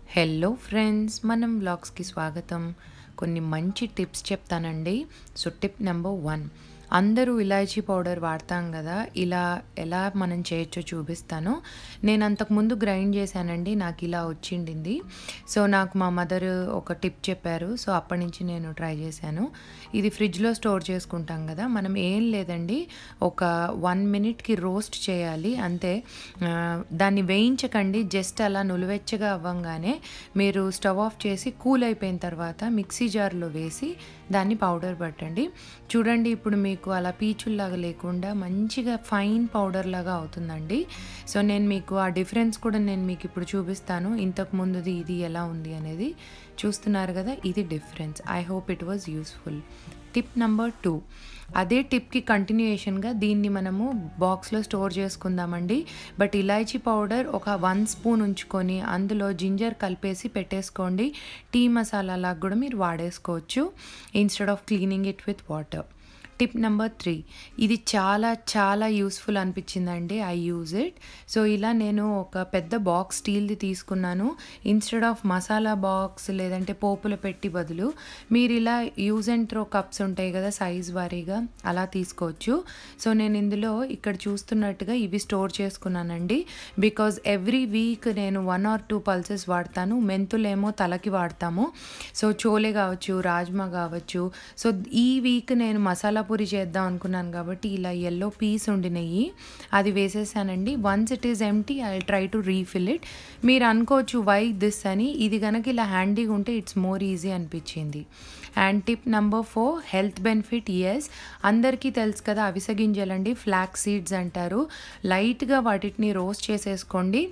hello friends మనం వ్లాగ్స్కి స్వాగతం కొన్ని మంచి టిప్స్ చెప్తానండి సో టిప్ నెంబర్ వన్ అందరూ ఇలాచీ పౌడర్ వాడతాం కదా ఇలా ఎలా మనం చేయొచ్చో చూపిస్తాను నేను అంతకుముందు గ్రైండ్ చేశానండి నాకు ఇలా వచ్చిండింది సో నాకు మా మదర్ ఒక టిప్ చెప్పారు సో అప్పటి నుంచి నేను ట్రై చేశాను ఇది ఫ్రిడ్జ్లో స్టోర్ చేసుకుంటాం కదా మనం ఏం లేదండి ఒక వన్ మినిట్కి రోస్ట్ చేయాలి అంతే ఆ, దాన్ని వేయించకండి జస్ట్ అలా నులువెచ్చగా అవ్వంగానే మీరు స్టవ్ ఆఫ్ చేసి కూల్ అయిపోయిన తర్వాత మిక్సీ జార్లో వేసి దాన్ని పౌడర్ పట్టండి చూడండి ఇప్పుడు మీకు అలా పీచుల్లాగా లేకుండా మంచిగా ఫైన్ పౌడర్ లాగా అవుతుందండి సో నేను మీకు ఆ డిఫరెన్స్ కూడా నేను మీకు ఇప్పుడు చూపిస్తాను ఇంతకు ముందుది ఇది ఎలా ఉంది అనేది చూస్తున్నారు కదా ఇది difference I hope it was useful tip number two అదే టిప్కి కంటిన్యూయేషన్గా దీన్ని మనము బాక్స్లో స్టోర్ చేసుకుందామండి బట్ ఇలాచీ పౌడర్ ఒక వన్ స్పూన్ ఉంచుకొని అందులో జింజర్ కలిపేసి పెట్టేసుకోండి టీ మసాలా లాగా కూడా మీరు వాడేసుకోవచ్చు instead of cleaning it with water tip number three ఇది చాలా చాలా యూస్ఫుల్ అనిపించిందండి ఐ యూజ్ ఇట్ సో ఇలా నేను ఒక పెద్ద బాక్స్ స్టీల్ది తీసుకున్నాను ఇన్స్టెడ్ ఆఫ్ మసాలా బాక్స్ లేదంటే పోపుల పెట్టి బదులు మీరు ఇలా యూజ్ అండ్ త్రో కప్స్ ఉంటాయి కదా సైజ్ వారీగా అలా తీసుకోవచ్చు సో నేను ఇందులో ఇక్కడ చూస్తున్నట్టుగా ఇవి స్టోర్ చేసుకున్నానండి బికాజ్ ఎవ్రీ వీక్ నేను వన్ ఆర్ టూ పల్సెస్ వాడతాను మెంతులేమో తలకి వాడతాము సో చోలే కావచ్చు రాజ్మా కావచ్చు సో ఈ వీక్ నేను మసాలా పూరి చేద్దాం అనుకున్నాను కాబట్టి ఇలా ఎల్లో పీస్ ఉండినవి అది వేసేసానండి once it is empty I try to refill it మీరు అనుకోవచ్చు వై దిస్ అని ఇది కనుక ఇలా హ్యాండీగా ఉంటే ఇట్స్ మోర్ ఈజీ అనిపించింది and tip number four health benefits అందరికీ తెలుసు కదా అవిసె గింజలండి ఫ్లాక్ సీడ్స్ అంటారు లైట్గా వాటిని రోస్ట్ చేసేసుకోండి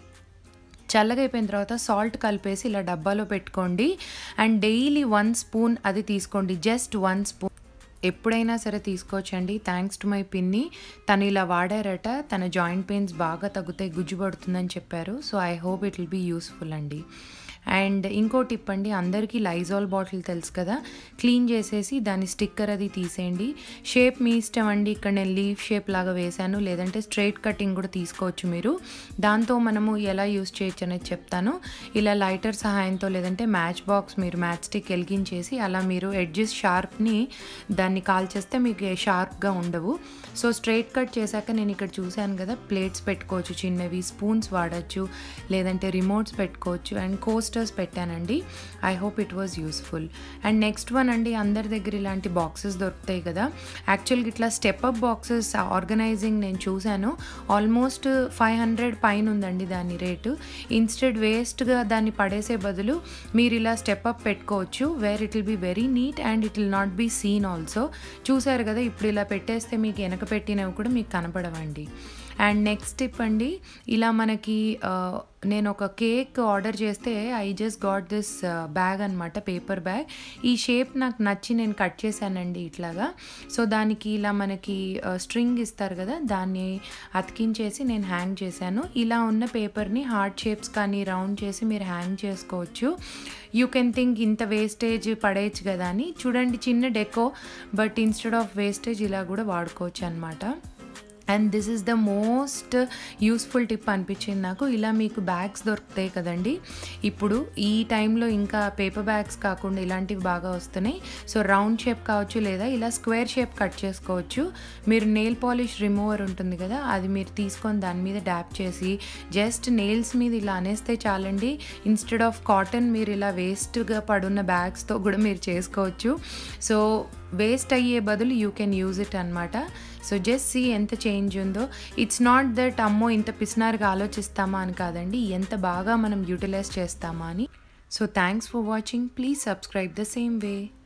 చల్లగా అయిపోయిన తర్వాత సాల్ట్ కలిపేసి ఇలా డబ్బాలో పెట్టుకోండి అండ్ డైలీ వన్ స్పూన్ అది తీసుకోండి జస్ట్ వన్ స్పూన్ ఎప్పుడైనా సరే తీసుకోవచ్చండి థ్యాంక్స్ టు మై పిన్ని తను ఇలా వాడారట తన జాయింట్ పెయిన్స్ బాగా తగ్గుతాయి గుజ్జు పడుతుందని చెప్పారు so I hope it will be useful అండి అండ్ ఇంకో టిప్ అండి అందరికీ లైజాల్ బాటిల్ తెలుసు కదా క్లీన్ చేసేసి దాని స్టిక్కర్ అది తీసేయండి షేప్ మీ ఇష్టం అండి ఇక్కడ నేను లీఫ్ షేప్ లాగా వేశాను లేదంటే స్ట్రైట్ కటింగ్ కూడా తీసుకోవచ్చు మీరు దాంతో మనము ఎలా యూస్ చేయొచ్చు అనేది చెప్తాను ఇలా లైటర్ సహాయంతో లేదంటే మ్యాచ్ బాక్స్ మీరు మ్యాచ్ స్టిక్ వెలిగించేసి అలా మీరు ఎడ్జెస్ షార్ప్ని దాన్ని కాల్చేస్తే మీకు షార్ప్గా ఉండవు సో స్ట్రైట్ కట్ చేశాక నేను ఇక్కడ చూశాను కదా ప్లేట్స్ పెట్టుకోవచ్చు చిన్నవి స్పూన్స్ వాడచ్చు లేదంటే రిమోట్స్ పెట్టుకోవచ్చు అండ్ కోస్టర్స్ పెట్టానండి I hope it was useful and next one అండి అందరి దగ్గర ఇలాంటి బాక్సెస్ దొరుకుతాయి కదా యాక్చువల్గా ఇట్లా స్టెప్ అప్ బాక్సెస్ ఆర్గనైజింగ్ నేను చూశాను ఆల్మోస్ట్ ఫైవ్ హండ్రెడ్ పైన ఉందండి దాని రేటు ఇన్స్టెడ్ వేస్ట్గా దాన్ని పడేసే బదులు మీరు ఇలా స్టెప్ అప్ పెట్టుకోవచ్చు where it will be very neat and it will not be seen also చూసారు కదా ఇప్పుడు ఇలా పెట్టేస్తే మీకు వెనక పెట్టినవి కూడా మీకు కనపడవండి అండ్ నెక్స్ట్ టిప్ అండి ఇలా మనకి ఆ, నేను ఒక కేక్ ఆర్డర్ చేస్తే I just got this bag అనమాట పేపర్ బ్యాగ్ ఈ షేప్ నాకు నచ్చి నేను కట్ చేశానండి ఇట్లాగా సో దానికి ఇలా మనకి స్ట్రింగ్ ఇస్తారు కదా దాన్ని అతికించేసి నేను హ్యాంగ్ చేశాను ఇలా ఉన్న పేపర్ని హార్ట్ షేప్స్ కానీ రౌండ్ చేసి మీరు హ్యాంగ్ చేసుకోవచ్చు యూ కెన్ థింక్ ఇంత వేస్టేజ్ పడేయచ్చు కదా అని చూడండి చిన్న deco but instead of wastage ఇలా కూడా వాడుకోవచ్చు అనమాట and this is the most useful tip అనిపించింది నాకు ఇలా మీకు బ్యాగ్స్ దొరుకుతాయి కదండి ఇప్పుడు ఈ టైంలో ఇంకా పేపర్ బ్యాగ్స్ కాకుండా ఇలాంటివి బాగా వస్తున్నాయి సో రౌండ్ షేప్ కావచ్చు లేదా ఇలా స్క్వేర్ షేప్ కట్ చేసుకోవచ్చు మీరు నెయిల్ పాలిష్ రిమూవర్ ఉంటుంది కదా అది మీరు తీసుకొని దాని మీద డ్యాప్ చేసి జస్ట్ నెయిల్స్ మీద ఇలా అనేస్తే చాలండి ఇన్స్టెడ్ ఆఫ్ కాటన్ మీరు ఇలా వేస్ట్గా పడున్న బ్యాగ్స్తో కూడా మీరు చేసుకోవచ్చు సో వేస్ట్ అయ్యే బదులు యూ కెన్ యూజ్ ఇట్ అనమాట సో జస్ట్ సీ ఎంత చేంజ్ ఉందో ఇట్స్ నాట్ దట్ అమ్మో ఇంత పిసినారుగా ఆలోచిస్తామా అని కాదండి ఎంత బాగా మనం యూటిలైజ్ చేస్తామా అని so thanks for watching please subscribe the same way